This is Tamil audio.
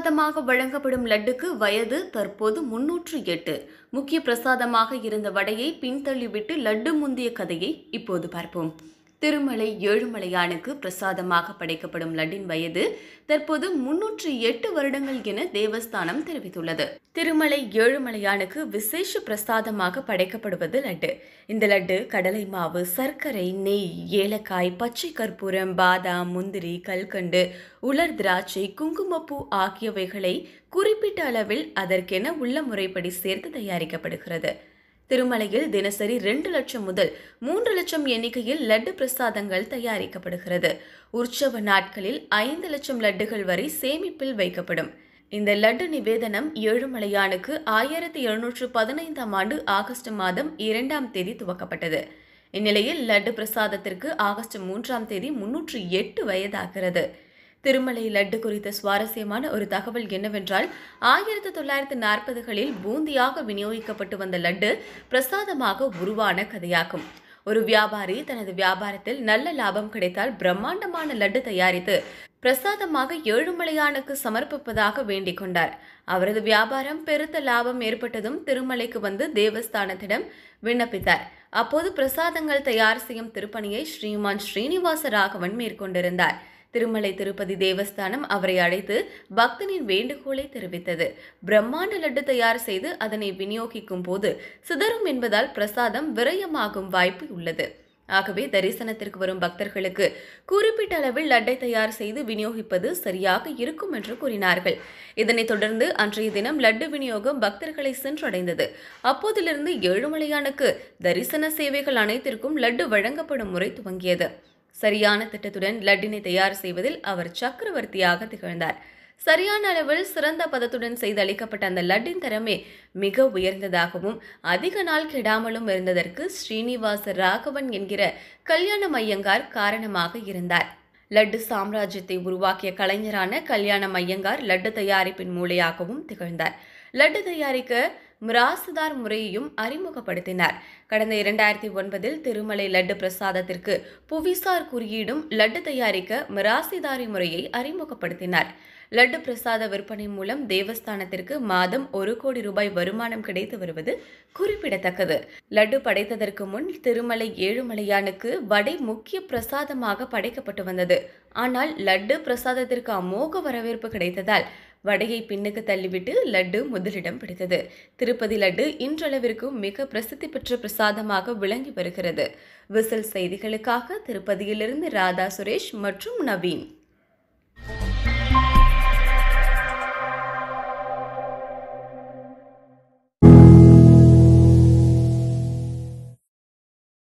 பிரசாதமாக வழங்கப்படும் லட்டுக்கு வயது தற்போது முன்னூற்று எட்டு முக்கிய பிரசாதமாக இருந்த வடையை பின்தள்ளிவிட்டு லட்டு முந்திய கதையை இப்போது பார்ப்போம் திருமலை ஏழுமலையானுக்கு பிரசாதமாக படைக்கப்படும் லட்டின் வயது தற்போது முன்னூற்று எட்டு வருடங்கள் என தேவஸ்தானம் தெரிவித்துள்ளது திருமலை ஏழுமலையானுக்கு விசேஷ பிரசாதமாக படைக்கப்படுவது லட்டு இந்த லட்டு கடலை மாவு சர்க்கரை நெய் ஏலக்காய் பச்சை கற்பூரம் பாதாம் முந்திரி கல்கண்டு உலர் திராட்சை குங்குமப்பூ ஆகியவைகளை குறிப்பிட்ட அளவில் அதற்கென உள்ள முறைப்படி சேர்த்து தயாரிக்கப்படுகிறது திருமலையில் தினசரி ரெண்டு லட்சம் முதல் மூன்று லட்சம் எண்ணிக்கையில் லட்டு பிரசாதங்கள் தயாரிக்கப்படுகிறது உற்சவ நாட்களில் ஐந்து லட்சம் லட்டுகள் வரை சேமிப்பில் வைக்கப்படும் இந்த லட்டு நிவேதனம் ஏழுமலையானுக்கு ஆயிரத்தி எழுநூற்று பதினைந்தாம் ஆண்டு ஆகஸ்ட் மாதம் இரண்டாம் தேதி துவக்கப்பட்டது இந்நிலையில் லட்டு பிரசாதத்திற்கு ஆகஸ்ட் மூன்றாம் தேதி முன்னூற்று எட்டு வயதாகிறது திருமலை லட்டு குறித்த சுவாரஸ்யமான ஒரு தகவல் என்னவென்றால் ஆயிரத்தி தொள்ளாயிரத்தி நாற்பதுகளில் பூந்தியாக விநியோகிக்கப்பட்டு வந்த லட்டு பிரசாதமாக உருவான கதையாகும் ஒரு வியாபாரி தனது வியாபாரத்தில் நல்ல லாபம் கிடைத்தால் பிரம்மாண்டமான லட்டு தயாரித்து பிரசாதமாக ஏழுமலையானுக்கு சமர்ப்பிப்பதாக வேண்டிக் கொண்டார் அவரது வியாபாரம் பெருத்த லாபம் ஏற்பட்டதும் திருமலைக்கு வந்து தேவஸ்தானத்திடம் விண்ணப்பித்தார் அப்போது பிரசாதங்கள் தயார் செய்யும் திருப்பணியை ஸ்ரீமான் ஸ்ரீனிவாச ராகவன் மேற்கொண்டிருந்தார் திருமலை திருப்பதி தேவஸ்தானம் அவரை அழைத்து பக்தனின் வேண்டுகோளை தெரிவித்தது பிரம்மாண்ட லட்டு தயார் செய்து அதனை விநியோகிக்கும் போது சிதறும் என்பதால் பிரசாதம் விரயமாகும் வாய்ப்பு உள்ளது ஆகவே தரிசனத்திற்கு வரும் பக்தர்களுக்கு குறிப்பிட்ட அளவில் லட்டை தயார் செய்து விநியோகிப்பது சரியாக இருக்கும் என்று கூறினார்கள் இதனைத் தொடர்ந்து அன்றைய தினம் லட்டு விநியோகம் பக்தர்களை சென்றடைந்தது அப்போதிலிருந்து ஏழுமலையானுக்கு தரிசன சேவைகள் அனைத்திற்கும் லட்டு வழங்கப்படும் முறை துவங்கியது சரியான திட்டத்துடன் லட்டினை தயார் செய்வதில் அவர் சக்கரவர்த்தியாக திகழ்ந்தார் சரியான அளவில் சிறந்த பதத்துடன் செய்து அளிக்கப்பட்ட அந்த லட்டின் தரமே மிக உயர்ந்ததாகவும் அதிக நாள் கெடாமலும் இருந்ததற்கு ஸ்ரீனிவாச ராகவன் என்கிற கல்யாண மையங்கார் காரணமாக இருந்தார் லட்டு சாம்ராஜ்யத்தை உருவாக்கிய கலைஞரான கல்யாண மையங்கார் லட்டு தயாரிப்பின் மூளையாகவும் திகழ்ந்தார் லட்டு தயாரிக்க மிராசுதார் முறையையும் அறிமுகப்படுத்தினார் கடந்த இரண்டாயிரத்தி ஒன்பதில் திருமலை லட்டு பிரசாதத்திற்கு புவிசார் குறியீடும் லட்டு தயாரிக்க மிராசிதாரி முறையை அறிமுகப்படுத்தினார் லட்டு பிரசாத விற்பனை மூலம் தேவஸ்தானத்திற்கு மாதம் ஒரு கோடி ரூபாய் வருமானம் கிடைத்து வருவது குறிப்பிடத்தக்கது லட்டு படைத்ததற்கு முன் திருமலை ஏழுமலையானுக்கு வடை முக்கிய பிரசாதமாக படைக்கப்பட்டு வந்தது ஆனால் லட்டு பிரசாதத்திற்கு அமோக வரவேற்பு கிடைத்ததால் வடையை பின்னுக்கு தள்ளிவிட்டு லட்டு முதலிடம் பிடித்தது திருப்பதி லட்டு இன்றளவிற்கும் மிக பிரசித்தி பெற்ற பிரசாதமாக விளங்கி வருகிறது விசில் செய்திகளுக்காக திருப்பதியிலிருந்து ராதா சுரேஷ் மற்றும் நவீன்